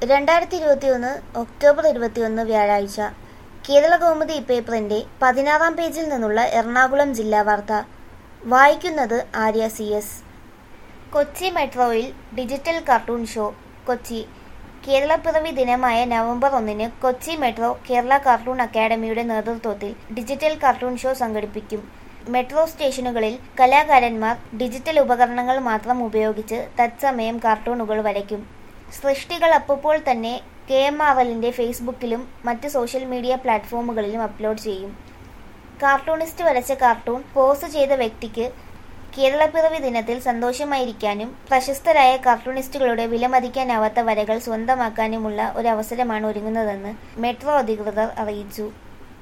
രണ്ടായിരത്തി ഇരുപത്തിയൊന്ന് ഒക്ടോബർ ഇരുപത്തിയൊന്ന് വ്യാഴാഴ്ച കേരള കൗമുദി പേപ്പറിന്റെ പതിനാറാം പേജിൽ നിന്നുള്ള എറണാകുളം ജില്ലാ വാർത്ത വായിക്കുന്നത് ആര്യ സി എസ് കൊച്ചി മെട്രോയിൽ digital cartoon show Kochi Keralappiravi ദിനമായ നവംബർ ഒന്നിന് കൊച്ചി മെട്രോ കേരള കാർട്ടൂൺ അക്കാദമിയുടെ നേതൃത്വത്തിൽ ഡിജിറ്റൽ കാർട്ടൂൺ ഷോ സംഘടിപ്പിക്കും മെട്രോ സ്റ്റേഷനുകളിൽ കലാകാരന്മാർ ഡിജിറ്റൽ ഉപകരണങ്ങൾ മാത്രം ഉപയോഗിച്ച് തത്സമയം കാർട്ടൂണുകൾ വരയ്ക്കും സൃഷ്ടികൾ അപ്പോൾ തന്നെ കെ എം ആർ എല്ലിന്റെ ഫേസ്ബുക്കിലും മറ്റ് സോഷ്യൽ മീഡിയ പ്ലാറ്റ്ഫോമുകളിലും അപ്ലോഡ് ചെയ്യും കാർട്ടൂണിസ്റ്റ് വരച്ച കാർട്ടൂൺ പോസ്റ്റ് ചെയ്ത വ്യക്തിക്ക് കേരളപ്പിറവി ദിനത്തിൽ സന്തോഷമായിരിക്കാനും പ്രശസ്തരായ കാർട്ടൂണിസ്റ്റുകളുടെ വിലമതിക്കാനാവാത്ത വരകൾ സ്വന്തമാക്കാനുമുള്ള ഒരു അവസരമാണ് ഒരുങ്ങുന്നതെന്ന് മെട്രോ അധികൃതർ അറിയിച്ചു